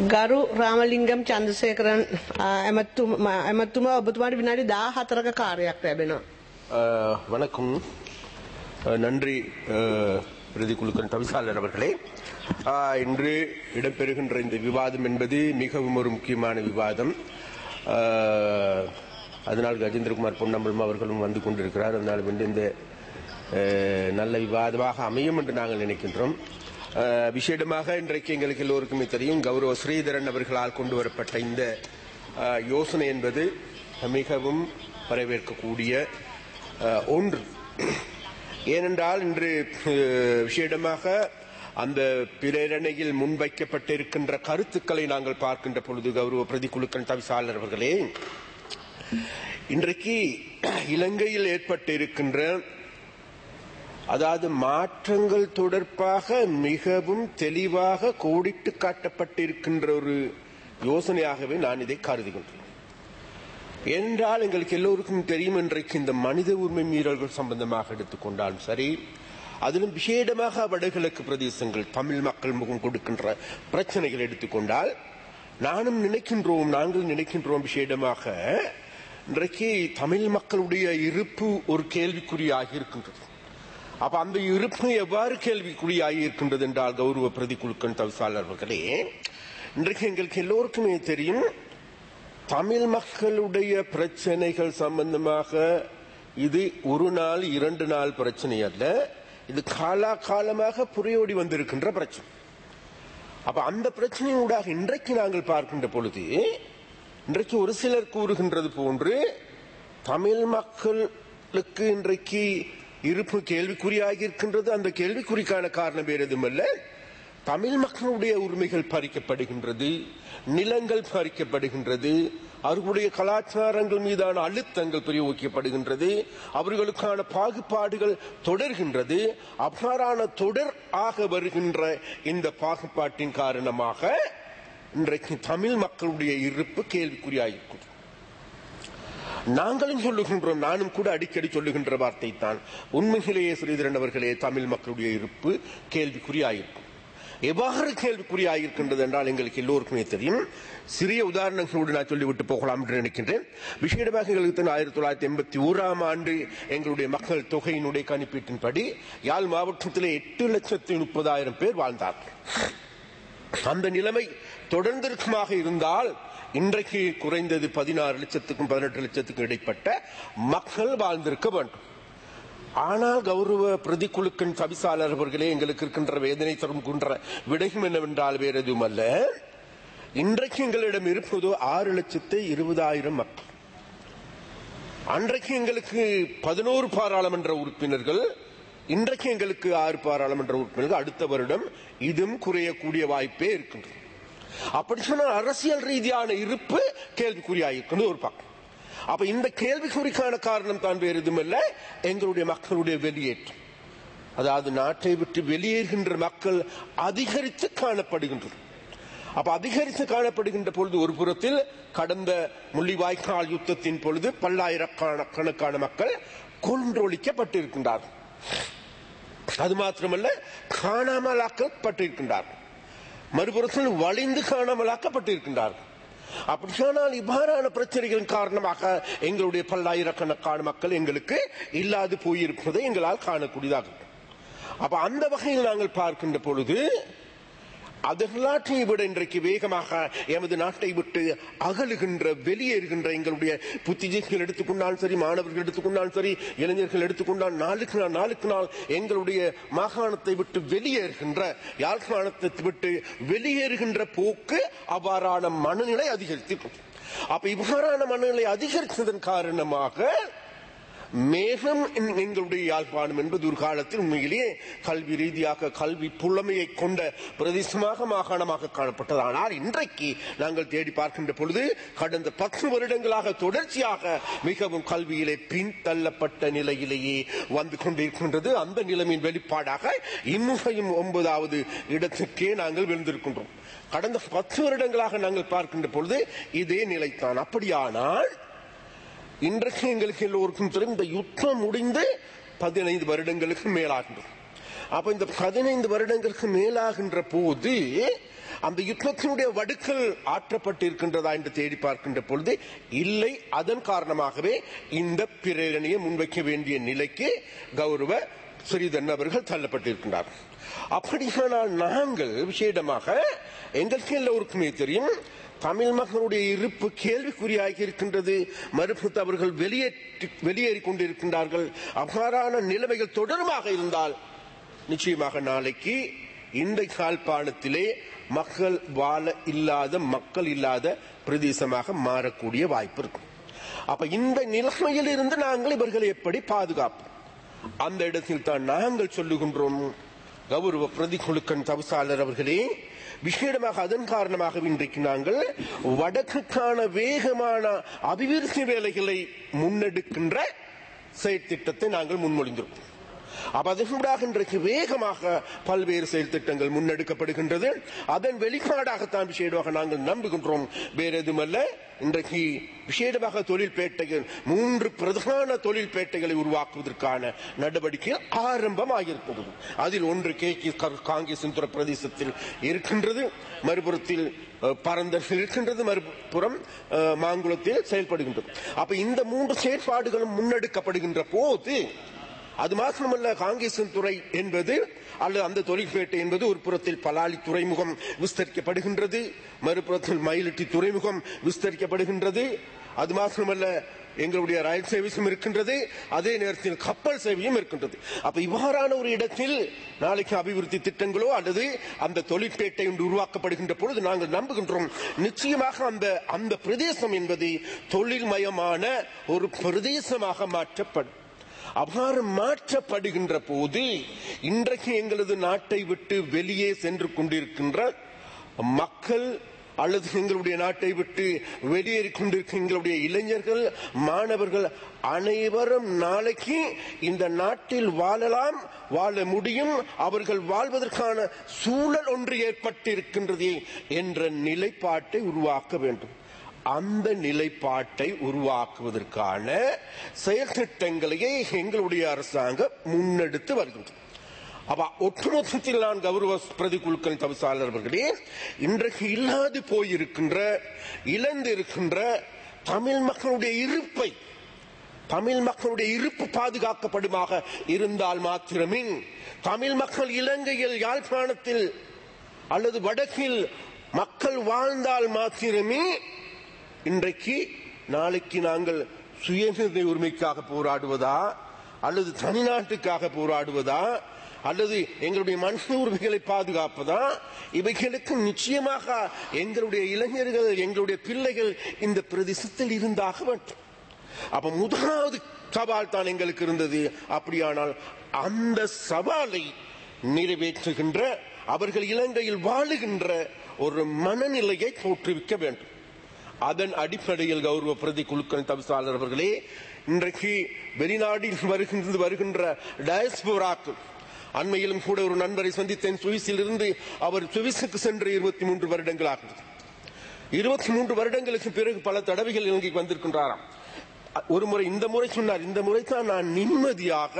ගරු රාමලිංගම් චන්දසේකරන් ඇමත්තුම ඔබතුමාට විනාඩි දා හතරක කාරයක් ලැබෙනවා. அஹ், வணக்கம் அஹ், நன்றி அஹ், பிரதிக்குழுக்கள் தவிசாளர் அவர்களே அஹ், இன்று இடம்பெறுகின்ற இந்த விவாதம் என்பது மிகவும் ஒரு முக்கியமான விவாதம் அஹ், அதனால் கஜேந்திரகுமார் பொன்னம்பலம் அவர்களும் வந்து கொண்டிருக்கிறார் அதனால் வந்து இந்த அஹ், நல்ல விவாதமாக அமையும் என்று நாங்கள் நினைக்கின்றோம் அஹ், விசேடமாக இன்றைக்கு எங்களுக்கு எல்லோருக்குமே தெரியும் கௌரவ ஸ்ரீதரன் அவர்களால் கொண்டு வரப்பட்ட இந்த அஹ், யோசனை என்பது மிகவும் வரவேற்கக்கூடிய அஹ், ஒன்று ஏனென்றால் இன்று அஹ், விசேடமாக அந்த பிரேரணையில் முன்வைக்கப்பட்டிருக்கின்ற கருத்துக்களை நாங்கள் பார்க்கின்ற பொழுது கௌரவ பிரதிக்குழுக்கள் தவிசாளர் அவர்களே இன்றைக்கு இலங்கையில் ஏற்பட்டிருக்கின்ற அதாவது மாற்றங்கள் தொடர்பாக மிகவும் தெளிவாக கோடிட்டு காட்டப்பட்டிருக்கின்ற ஒரு யோசனையாகவே நான் இதை கருதுகின்றேன் என்றால் எங்களுக்கு எல்லோருக்கும் தெரியும் இன்றைக்கு இந்த மனித உரிமை மீறல்கள் சம்பந்தமாக எடுத்துக்கொண்டாலும் சரி அதிலும் விசேடமாக வடகிழக்கு பிரதேசங்கள் தமிழ் மக்கள் முகம் கொடுக்கின்ற பிரச்சனைகள் எடுத்துக்கொண்டால் நானும் நினைக்கின்றோம் நாங்கள் நினைக்கின்றோம் விசேடமாக இன்றைக்கு தமிழ் மக்களுடைய இருப்பு ஒரு கேள்விக்குறியாகி இருக்கின்றது அப்ப அந்த இருப்பு எவ்வாறு கேள்விக்குறியாகி இருக்கின்றது என்றால் கௌரவ பிரதிக்குழுக்கள் தவிசாளர்களே இன்றைக்கு எங்களுக்கு எல்லோருக்குமே தெரியும் தமிழ் மக்களுடைய பிரச்சனைகள் சம்பந்தமாக இது ஒரு நாள் இரண்டு நாள் பிரச்சனை அல்ல இது காலா காலமாக புரியோடி வந்திருக்கின்ற பிரச்சனை அப்ப அந்த பிரச்சனையூடாக இன்றைக்கு நாங்கள் பார்க்கின்ற பொழுது இன்றைக்கு ஒரு சிலர் கூறுகின்றது போன்று தமிழ் மக்களுக்கு இன்றைக்கு இருப்பு கேள்விக்குறியாகி இருக்கின்றது அந்த கேள்விக்குறிக்கான காரணம் வேறு எதுவுமல்ல தமிழ் மக்களுடைய உரிமைகள் பறிக்கப்படுகின்றது நிலங்கள் பறிக்கப்படுகின்றது அவர்களுடைய கலாச்சாரங்கள் மீதான அழுத்தங்கள் பிரயோகிக்கப்படுகின்றது அவர்களுக்கான பாகுபாடுகள் தொடர்கின்றது அவ்வாறான தொடர் ஆக வருகின்ற இந்த பாகுபாட்டின் காரணமாக இன்றைக்கு தமிழ் மக்களுடைய இருப்பு கேள்விக்குறியாயிருக்கிறது நாங்களும் சொல்லுகின்றோம் நானும் கூட அடிக்கடி சொல்லுகின்ற வார்த்தை தான் உண்மையிலேயே ஸ்ரீதரன் அவர்களே தமிழ் மக்களுடைய இருப்பு கேள்விக்குறியாயிருக்கும் எவ்வாறு கேள்விக்குறியாயிருக்கின்றது என்றால் எங்களுக்கு எல்லோருக்குமே தெரியும் சிறிய உதாரணங்களோடு நான் சொல்லிவிட்டு போகலாம் என்று நினைக்கின்றேன் விசேடமாக எங்களுக்கு தெரியும் ஆயிரத்தி தொள்ளாயிரத்தி எண்பத்தி ஓராம் ஆண்டு எங்களுடைய மக்கள் தொகையினுடைய கணிப்பீட்டின்படி யாழ் மாவட்டத்திலே எட்டு லட்சத்தி முப்பதாயிரம் பேர் வாழ்ந்தார்கள் அந்த நிலைமை தொடர்ந்திருக்குமாக இருந்தால் இன்றைக்கு குறைந்தது பதினாறு லட்சத்துக்கும் பதினெட்டு லட்சத்துக்கும் இடைப்பட்ட மக்கள் வாழ்ந்திருக்க வேண்டும் ஆனால் கௌரவ பிரதிக்குழுக்கின் சபிசாளர் அவர்களே எங்களுக்கு இருக்கின்ற வேதனை தருகின்ற விடையும் என்னவென்றால் வேறு எதுவும் அல்ல இன்றைக்கு எங்களிடம் இருப்பது ஆறு லட்சத்து இருபதாயிரம் மக்கள் அன்றைக்கு எங்களுக்கு பதினோரு பாராளுமன்ற உறுப்பினர்கள் இன்றைக்கு எங்களுக்கு ஆறு பாராளுமன்ற உறுப்பினர்கள் அடுத்த வருடம் இதுவும் குறையக்கூடிய வாய்ப்பே இருக்கின்றது அப்படி சொன்னால் அரசியல் ரீதியான இருப்பு கேள்விக்குறியாயிருக்கிறது ஒரு பக்கம் அப்ப இந்த கேள்விக்குறிக்கான காரணம் தான் வேறு எதுவுமல்ல எங்களுடைய மக்களுடைய வெளியேற்றம் அதாவது நாட்டை விட்டு வெளியேறுகின்ற மக்கள் அதிகரித்து காணப்படுகின்றது அப்ப அதிகரித்து காணப்படுகின்ற பொழுது ஒரு புறத்தில் கடந்த முள்ளிவாய்க்கால் யுத்தத்தின் பொழுது பல்லாயிரக்கணக்கான மக்கள் கொன்றொழிக்கப்பட்டிருக்கின்றார்கள் அது மாத்திரமல்ல காணாமலாக்கப்பட்டிருக்கின்றார்கள் மறுபுறத்தில் வலிந்து காணாமலாக்கப்பட்டிருக்கின்றார்கள் அப்படியானால் இவ்வாறான பிரச்சனைகளின் காரணமாக எங்களுடைய பல்லாயிரக்கணக்கான மக்கள் எங்களுக்கு இல்லாது போயிருப்பதை எங்களால் காணக்கூடியதாக அப்ப அந்த வகையில் நாங்கள் பார்க்கின்ற பொழுது அதர்லாற்றை விட இன்றைக்கு வேகமாக எமது நாட்டை விட்டு அகலுகின்ற வெளியேறுகின்ற எங்களுடைய புத்திஜிகள் எடுத்துக்கொண்டாலும் சரி மாணவர்கள் எடுத்துக்கொண்டாலும் சரி இளைஞர்கள் எடுத்துக்கொண்டால் நாளுக்கு நாள் நாளுக்கு நாள் எங்களுடைய மாகாணத்தை விட்டு வெளியேறுகின்ற யாழ்ப்பாணத்தை விட்டு வெளியேறுகின்ற போக்கு அவ்வாறான மனநிலை அதிகரித்திருக்கும் அப்ப இவ்வாறான மனநிலை அதிகரித்ததன் காரணமாக மேகம் எங்களுடைய யாழ்ப்பாணம் என்பது ஒரு காலத்தில் உண்மையிலேயே கல்வி ரீதியாக கல்வி புலமையை கொண்ட பிரதேசமாக மாகாணமாக காணப்பட்டது ஆனால் இன்றைக்கு நாங்கள் தேடி பார்க்கின்ற பொழுது கடந்த பத்து வருடங்களாக தொடர்ச்சியாக மிகவும் கல்வியிலே பின்தள்ளப்பட்ட நிலையிலேயே வந்து கொண்டிருக்கின்றது அந்த நிலைமையின் வெளிப்பாடாக இம்முகையும் ஒன்பதாவது இடத்துக்கே நாங்கள் விழுந்திருக்கின்றோம் கடந்த பத்து வருடங்களாக நாங்கள் பார்க்கின்ற பொழுது இதே நிலைத்தான் அப்படியானால் இன்றைக்கு எங்களுக்கு எல்லோருக்கும் தெரியும் இந்த யுத்தம் முடிந்து பதினைந்து வருடங்களுக்கு மேலாகின்றது அப்ப இந்த பதினைந்து வருடங்களுக்கு மேலாகின்ற போது அந்த யுத்தத்தினுடைய வடுக்கள் ஆற்றப்பட்டிருக்கின்றதா என்று தேடி பார்க்கின்ற பொழுது இல்லை அதன் காரணமாகவே இந்த பிரேரணையை முன்வைக்க வேண்டிய நிலைக்கு கௌரவ ஸ்ரீதன் அவர்கள் தள்ளப்பட்டிருக்கின்றார் அப்படியானால் நாங்கள் விசேடமாக எங்களுக்கு எல்லோருக்குமே தெரியும் தமிழ் மக்களுடைய இருப்பு கேள்விக்குறியாகி இருக்கின்றது மறுபுறத்து அவர்கள் வெளியேற்றி வெளியேறிக் கொண்டிருக்கின்றார்கள் அவ்வாறான நிலைமைகள் தொடருமாக இருந்தால் நிச்சயமாக நாளைக்கு இந்த கால்பாணத்திலே மக்கள் வாழ இல்லாத மக்கள் இல்லாத பிரதேசமாக மாறக்கூடிய வாய்ப்பு இருக்கும் அப்ப இந்த நிலைமையில் இருந்து நாங்கள் இவர்களை எப்படி பாதுகாப்போம் அந்த இடத்தில் தான் நாங்கள் சொல்லுகின்றோம் கௌரவ பிரதிகுழுக்கன் தவசாளர் அவர்களே விசேடமாக அதன் காரணமாக இன்றைக்கு நாங்கள் வடக்குக்கான வேகமான அபிவிருத்தி வேலைகளை முன்னெடுக்கின்ற செயற்திட்டத்தை நாங்கள் முன்மொழிந்திருக்கிறோம் அப்ப அதனூடாக இன்றைக்கு வேகமாக பல்வேறு செயல் திட்டங்கள் முன்னெடுக்கப்படுகின்றது அதன் வெளிப்பாடாகத்தான் விசேடமாக நாங்கள் நம்புகின்றோம் வேற எதுமல்ல இன்றைக்கு விசேடமாக தொழில் பேட்டைகள் மூன்று பிரதான தொழில் பேட்டைகளை உருவாக்குவதற்கான நடவடிக்கை ஆரம்பமாகியிருக்கிறது அதில் ஒன்று கே காங்கிரஸ் பிரதேசத்தில் இருக்கின்றது மறுபுறத்தில் அஹ், பரந்தனில் இருக்கின்றது மறுபுறம் அஹ், மாங்குளத்தில் செயல்படுகின்றது அப்ப இந்த மூன்று செயற்பாடுகளும் முன்னெடுக்கப்படுகின்ற போது அது மாத்திரமல்ல காங்கேசன் துறை என்பது அல்லது அந்த தொழிற்பேட்டை என்பது ஒரு புறத்தில் பலாலி துறைமுகம் விஸ்தரிக்கப்படுகின்றது மறுபுறத்தில் மயிலிட்டி துறைமுகம் விஸ்தரிக்கப்படுகின்றது அது மாத்திரமல்ல எங்களுடைய ரயில் சர்வீஸும் இருக்கின்றது அதே நேரத்தில் கப்பல் சேவையும் இருக்கின்றது அப்ப இவ்வாறான ஒரு இடத்தில் நாளைக்கு அபிவிருத்தி திட்டங்களோ அல்லது அந்த தொழிற்பேட்டை ஒன்று உருவாக்கப்படுகின்ற பொழுது நாங்கள் நம்புகின்றோம் நிச்சயமாக அந்த அந்த பிரதேசம் என்பது தொழில்மயமான ஒரு பிரதேசமாக மாற்றப்படும் அவ்வாறு மாற்றப்படுகின்ற போது இன்றைக்கு எங்களது நாட்டை விட்டு வெளியே சென்று கொண்டிருக்கின்ற மக்கள் அல்லது எங்களுடைய நாட்டை விட்டு வெளியேறிக் கொண்டிருக்கிற எங்களுடைய இளைஞர்கள் மாணவர்கள் அனைவரும் நாளைக்கு இந்த நாட்டில் வாழலாம் வாழ முடியும் அவர்கள் வாழ்வதற்கான சூழல் ஒன்று ஏற்பட்டிருக்கின்றது என்ற நிலைப்பாட்டை உருவாக்க வேண்டும் அந்த நிலைப்பாட்டை உருவாக்குவதற்கான செயல் திட்டங்களையே எங்களுடைய அரசாங்கம் முன்னெடுத்து வருகின்றது அப்ப ஒட்டுமொத்தத்தில் நான் கௌரவ பிரதிகுழுக்கள் தவிசாளர் அவர்களே இன்றைக்கு இல்லாது போயிருக்கின்ற இழந்து இருக்கின்ற தமிழ் மக்களுடைய இருப்பை தமிழ் மக்களுடைய இருப்பு பாதுகாக்கப்படுமாக இருந்தால் மாத்திரமே தமிழ் மக்கள் இலங்கையில் யாழ்ப்பாணத்தில் அல்லது வடக்கில் மக்கள் வாழ்ந்தால் மாத்திரமே இன்றைக்கு நாளைக்கு நாங்கள் சுயநிர்ணய உரிமைக்காக போராடுவதா அல்லது தனிநாட்டுக்காக போராடுவதா அல்லது எங்களுடைய மனித உரிமைகளை பாதுகாப்பதா இவைகளுக்கு நிச்சயமாக எங்களுடைய இளைஞர்கள் எங்களுடைய பிள்ளைகள் இந்த பிரதேசத்தில் இருந்தாக வேண்டும் அப்ப முதலாவது சவால் தான் எங்களுக்கு இருந்தது அப்படியானால் அந்த சவாலை நிறைவேற்றுகின்ற அவர்கள் இலங்கையில் வாழுகின்ற ஒரு மனநிலையை தோற்றுவிக்க வேண்டும் அதன் அடிப்படையில் கௌரவ பிரதி குழுக்கள் தவிசாளர் அவர்களே இன்றைக்கு வெளிநாட்டில் வருகின்ற வருகின்ற டயஸ்போராக்கள் அண்மையிலும் கூட ஒரு நண்பரை சந்தித்தேன் சுவிஸில் இருந்து அவர் சுவிஸுக்கு சென்று இருபத்தி மூன்று வருடங்கள் ஆகிறது இருபத்தி மூன்று வருடங்களுக்கு பிறகு பல தடவைகள் இலங்கைக்கு வந்திருக்கின்றாராம் ஒரு முறை இந்த முறை சொன்னார் இந்த முறை தான் நான் நிம்மதியாக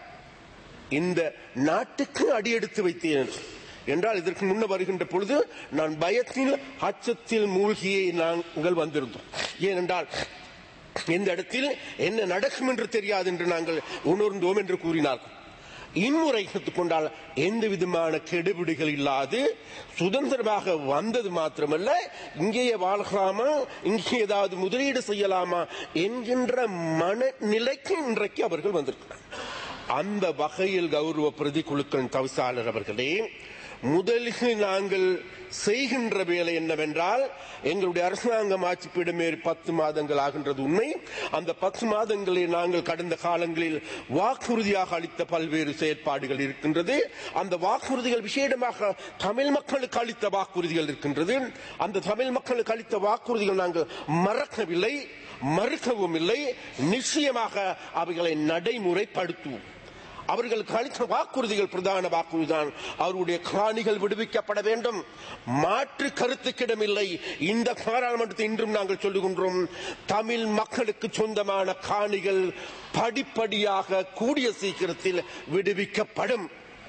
இந்த நாட்டுக்கு அடியெடுத்து வைத்தேன் என்றால் இதற்கு முன்ன வருகின்ற பொழுது நான் பயத்தில் அச்சத்தில் மூழ்கியே நாங்கள் வந்திருந்தோம் ஏனென்றால் இந்த இடத்தில் என்ன நடக்கும் என்று தெரியாது என்று நாங்கள் உணர்ந்தோம் என்று கூறினார்கள் இம்முறை எடுத்துக்கொண்டால் எந்த விதமான கெடுபிடிகள் இல்லாது சுதந்திரமாக வந்தது மாத்திரமல்ல இங்கேயே வாழலாமா இங்கே ஏதாவது முதலீடு செய்யலாமா என்கின்ற மனநிலைக்கு இன்றைக்கு அவர்கள் வந்திருக்கிறார் அந்த வகையில் கௌரவ பிரதிக்குழுக்களின் தவிசாளர் அவர்களே முதலில் நாங்கள் செய்கின்ற வேலை என்னவென்றால் எங்களுடைய அரசாங்கம் ஆட்சி பீடமேறி பத்து மாதங்கள் ஆகின்றது உண்மை அந்த பத்து மாதங்களில் நாங்கள் கடந்த காலங்களில் வாக்குறுதியாக அளித்த பல்வேறு செயற்பாடுகள் இருக்கின்றது அந்த வாக்குறுதிகள் விசேடமாக தமிழ் மக்களுக்கு அளித்த வாக்குறுதிகள் இருக்கின்றது அந்த தமிழ் மக்களுக்கு அளித்த வாக்குறுதிகள் நாங்கள் மறக்கவில்லை மறுக்கவும் இல்லை நிச்சயமாக அவைகளை நடைமுறைப்படுத்துவோம் அவர்களுக்கு அளித்த வாக்குறுதிகள் பிரதான வாக்குறுதிதான் அவருடைய காணிகள் விடுவிக்கப்பட வேண்டும் மாற்று கருத்துக்கிடமில்லை இந்த பாராளுமன்றத்தை இன்றும் நாங்கள் சொல்லுகின்றோம் தமிழ் மக்களுக்கு சொந்தமான காணிகள் படிப்படியாக கூடிய சீக்கிரத்தில் விடுவிக்கப்படும்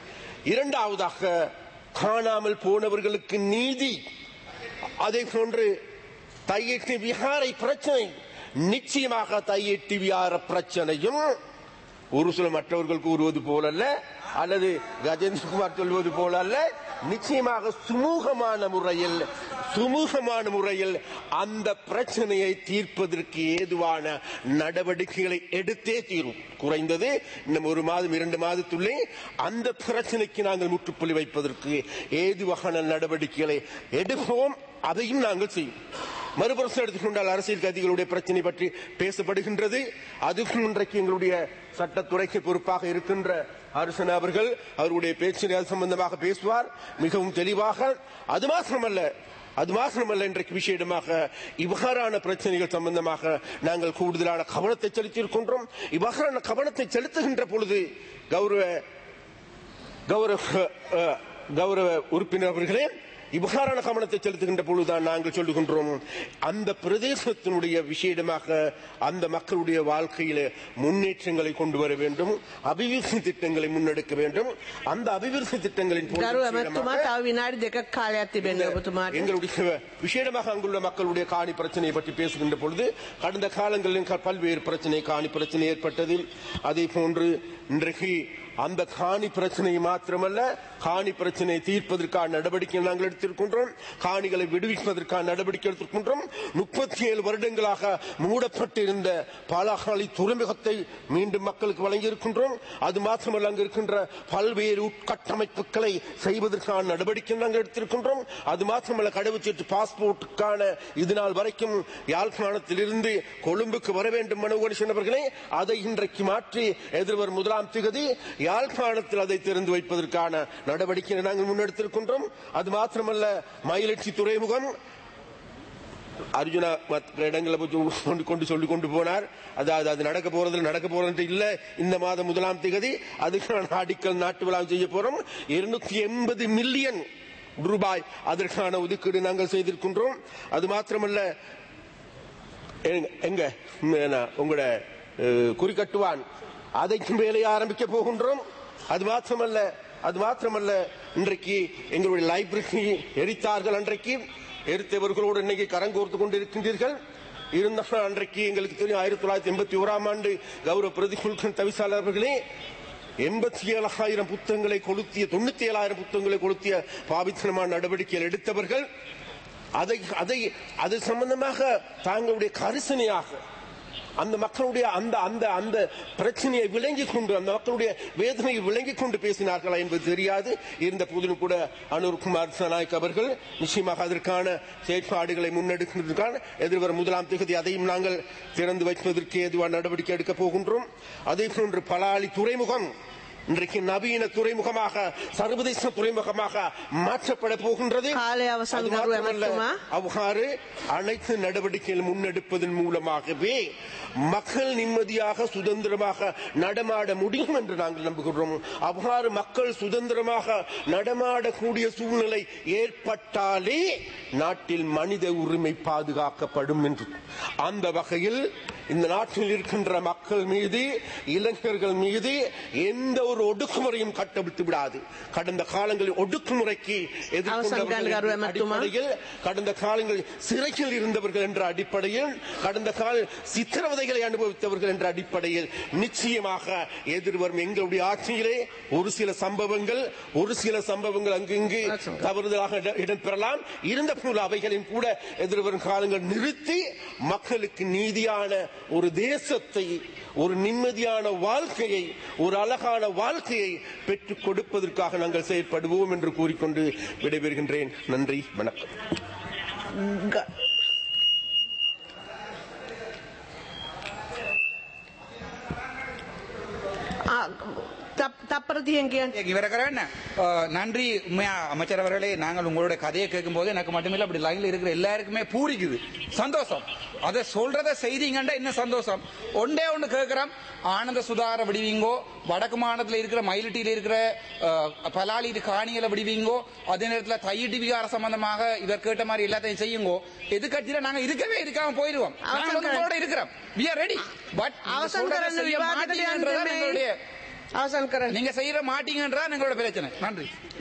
இரண்டாவதாக காணாமல் போனவர்களுக்கு நீதி அதே போன்று தையிட்டு விகாரை பிரச்சனை நிச்சயமாக தையிட்டு விகார பிரச்சனையும் ஒரு சில மற்றவர்கள் கூறுவது போலல்ல அல்லது கஜேந்திரகுமார் சொல்வது போல அல்ல நிச்சயமாக சுமூகமான முறையில் சுமூகமான முறையில் அந்த பிரச்சனையை தீர்ப்பதற்கு ஏதுவான நடவடிக்கைகளை எடுத்தே தீரும் குறைந்தது இன்னும் ஒரு மாதம் இரண்டு மாதத்துள்ளே அந்த பிரச்சனைக்கு நாங்கள் முற்றுப்புள்ளி வைப்பதற்கு ஏதுவான நடவடிக்கைகளை எடுப்போம் அதையும் நாங்கள் செய்வோம் மறுபுறம் எடுத்துக்கொண்டால் அரசியல் கைதிகளுடைய பிரச்சனை பற்றி பேசப்படுகின்றது அதுக்கும் இன்றைக்கு எங்களுடைய சட்டத்துறைக்கு பொறுப்பாக இருக்கின்ற அரசன் அவர்கள் அவருடைய பேச்சினை அது சம்பந்தமாக பேசுவார் மிகவும் தெளிவாக அது மாத்திரமல்ல அது மாத்திரமல்ல இன்றைக்கு விசேடமாக இவ்வாறான பிரச்சனைகள் சம்பந்தமாக நாங்கள் கூடுதலான கவனத்தை செலுத்தியிருக்கின்றோம் இவ்வாறான கவனத்தை செலுத்துகின்ற பொழுது கௌரவ கௌரவ அஹ், கௌரவ உறுப்பினர் அவர்களே இவ்வாறான கவனத்தை செலுத்துகின்ற பொழுதுதான் நாங்கள் சொல்லுகின்றோம் அந்த பிரதேசத்தினுடைய விசேடமாக அந்த மக்களுடைய வாழ்க்கையில முன்னேற்றங்களை கொண்டு வர வேண்டும் அபிவிருத்தி திட்டங்களை முன்னெடுக்க வேண்டும் அந்த அபிவிருத்தி திட்டங்களின் பொழுது ගරු விசேடமாக ඇමතුමා තව විනාඩි දෙකක් කාලයක් තිබෙනවා ඔබතුමාට. எங்களுடைய விஷயமாக அங்குள்ள மக்களுடைய காணி பிரச்சனையை பற்றி பேசுகின்ற பொழுது கடந்த காலங்களில் க- பல்வேறு பிரச்சனை காணி பிரச்சனை ஏற்பட்டது அதே போன்று இன்றைக்கு அந்த காணி பிரச்சனையை மாத்திரமல்ல காணி பிரச்சனையை தீர்ப்பதற்கான நடவடிக்கை நாங்கள் எடுத்திருக்கின்றோம் காணிகளை விடுவிப்பதற்கான நடவடிக்கை எடுத்திருக்கின்றோம் முப்பத்தி ஏழு வருடங்களாக மூடப்பட்டிருந்த பாலாகாலி துறைமுகத்தை மீண்டும் மக்களுக்கு வழங்கியிருக்கின்றோம் அது மாத்திரமல்ல அங்கு இருக்கின்ற பல்வேறு உட்கட்டமைப்புகளை செய்வதற்கான நடவடிக்கை நாங்கள் எடுத்திருக்கின்றோம் அது மாத்திரமல்ல கடவுச்சீட்டு பாஸ்போர்ட்டுக்கான இது நாள் வரைக்கும் யாழ்ப்பாணத்திலிருந்து கொழும்புக்கு வர வேண்டும் மனோகரி சொன்னவர்களே அதை இன்றைக்கு மாற்றி எதிர்வரும் முதலாம் திகதி யாழ்ப்பாணத்தில் அதை திறந்து வைப்பதற்கான நடவடிக்கை நாங்கள் முன்னெடுத்திருக்கின்றோம் அது மாத்திரமல்ல மயிலட்சி துறைமுகம் அர்ஜுனா மற்ற இடங்களை பற்றி கொண்டு கொண்டு சொல்லி கொண்டு போனார் அதாவது அது நடக்க போறது நடக்க போறது இல்ல இந்த மாதம் முதலாம் திகதி அதுக்கான அடிக்கல் நாட்டு விழா செய்ய போறோம் இருநூத்தி எண்பது மில்லியன் ரூபாய் அதற்கான ஒதுக்கீடு நாங்கள் செய்திருக்கின்றோம் அது மாத்திரமல்ல எங்க- எங்க ம், என்ன, உங்களோட அஹ், குறிக்கட்டுவான் அதைக்கும் வேலையை ஆரம்பிக்க போகின்றோம் அது மாத்திரமல்ல அது மாத்திரமல்ல இன்றைக்கு எங்களுடைய லைப்ரரி எரித்தார்கள் அன்றைக்கு எரித்தவர்களோடு இன்னைக்கு கரங்கோர்த்து கொண்டிருக்கின்றீர்கள் இருந்தாலும் அன்றைக்கு எங்களுக்கு தெரியும் ஆயிரத்தி தொள்ளாயிரத்தி எண்பத்தி ஓராம் ஆண்டு கௌரவ பிரதிகுல்கன் தவிசாளர் அவர்களே எண்பத்தி ஏழாயிரம் புத்தகங்களை கொளுத்திய தொண்ணூத்தி ஏழாயிரம் புத்தகங்களை கொளுத்திய பாவித்தனமான நடவடிக்கைகள் எடுத்தவர்கள் அதை அதை அது சம்பந்தமாக தாங்களுடைய கரிசனையாக அந்த மக்களுடைய அந்த அந்த அந்த பிரச்சனையை விளங்கிக் கொண்டு அந்த மக்களுடைய வேதனையை விளங்கிக் கொண்டு பேசினார்களா என்பது தெரியாது இருந்த போதிலும் கூட அனுர்குமார் சனாய்க் அவர்கள் நிச்சயமாக அதற்கான செயற்பாடுகளை முன்னெடுக்கிறதுக்கான எதிர்வரும் முதலாம் தேதி அதையும் நாங்கள் திறந்து வைப்பதற்கு ஏதுவான நடவடிக்கை எடுக்கப் போகின்றோம் அதே போன்று பலாலி துறைமுகம் இன்றைக்கு நவீன துறைமுகமாக சர்வதேச துறைமுகமாக மாற்றப்பட போகின்றது காலை அவசானம் அது கரு மாத்திரமல்ல, எமத்துமா? அவ்வாறு அனைத்து நடவடிக்கைகள் முன்னெடுப்பதன் மூலமாகவே மக்கள் நிம்மதியாக சுதந்திரமாக நடமாட முடியும் என்று நாங்கள் நம்புகிறோம் அவ்வாறு மக்கள் சுதந்திரமாக நடமாடக்கூடிய சூழ்நிலை ஏற்பட்டாலே நாட்டில் மனித உரிமை பாதுகாக்கப்படும் என்று அந்த வகையில் இந்த நாட்டில் இருக்கின்ற மக்கள் மீது இளைஞர்கள் மீது எந்த ஒரு ஒடுக்குமுறையும் கட்டவிழ்த்து விடாது கடந்த காலங்களில் ஒடுக்குமுறைக்கு அவசரம் கரு எதிர்கொண்டவர்கள் எமத்துமா? அடிப்படையில் கடந்த காலங்களில் சிறையில் இருந்தவர்கள் என்ற அடிப்படையில் கடந்த கால சித்திரவதைகளை அனுபவித்தவர்கள் என்ற அடிப்படையில் நிச்சயமாக எதிர்வரும் எங்களுடைய ஆட்சியிலே ஒரு சில சம்பவங்கள் ஒரு சில சம்பவங்கள் அங்கிங்கு தவறுதலாக இட- இடம்பெறலாம் இருந்த போது அவைகளையும் கூட எதிர்வரும் காலங்கள் நிறுத்தி மக்களுக்கு நீதியான ஒரு தேசத்தை ஒரு நிம்மதியான வாழ்க்கையை ஒரு அழகான வாழ்க்கையை பெற்றுக் கொடுப்பதற்காக நாங்கள் செயற்படுவோம் என்று கூறிக்கொண்டு விடைபெறுகின்றேன் நன்றி வணக்கம் ග- ஆ, தப்- தப்பற තියෙන් කියන්න ඒක ඉවර කරන්න அஹ், நன்றி உண்மையா அமைச்சர் அவர்களே நாங்கள் உங்களோட கதையை கேட்கும்போது எனக்கு மட்டுமில்ல அப்படி லைன்ல இருக்கிற எல்லாருக்குமே பூரிக்குது சந்தோஷம் அதை சொல்றத செய்திங்கண்டா என்ன சந்தோஷம் ஒன்றே ஒன்று கேட்கிறோம் ஆனந்த சுதார விடுவீங்கோ வடக்கு மாநிலத்தில் இருக்கிற மயிலிட்டியில் இருக்கிற அஹ், பலாலி இது காணிகளை விடுவீங்கோ அதே நேரத்தில் தையிட்டி விகார சம்பந்தமாக இவர் கேட்ட மாதிரி எல்லாத்தையும் செய்யுங்கோ எதிர்கட்சியில நாங்க இருக்கவே இருக்காம போயிருவோம் நாங்க வந்து உங்களோட இருக்கிறோம் we are ready பட் அவசரம் கரන්න விவாதத்துக்கு යන්න මේ- අවසන් කරන්න. நீங்க செய்யற மாட்டீங்கன்றா எங்களோட பிரச்சனை நன்றி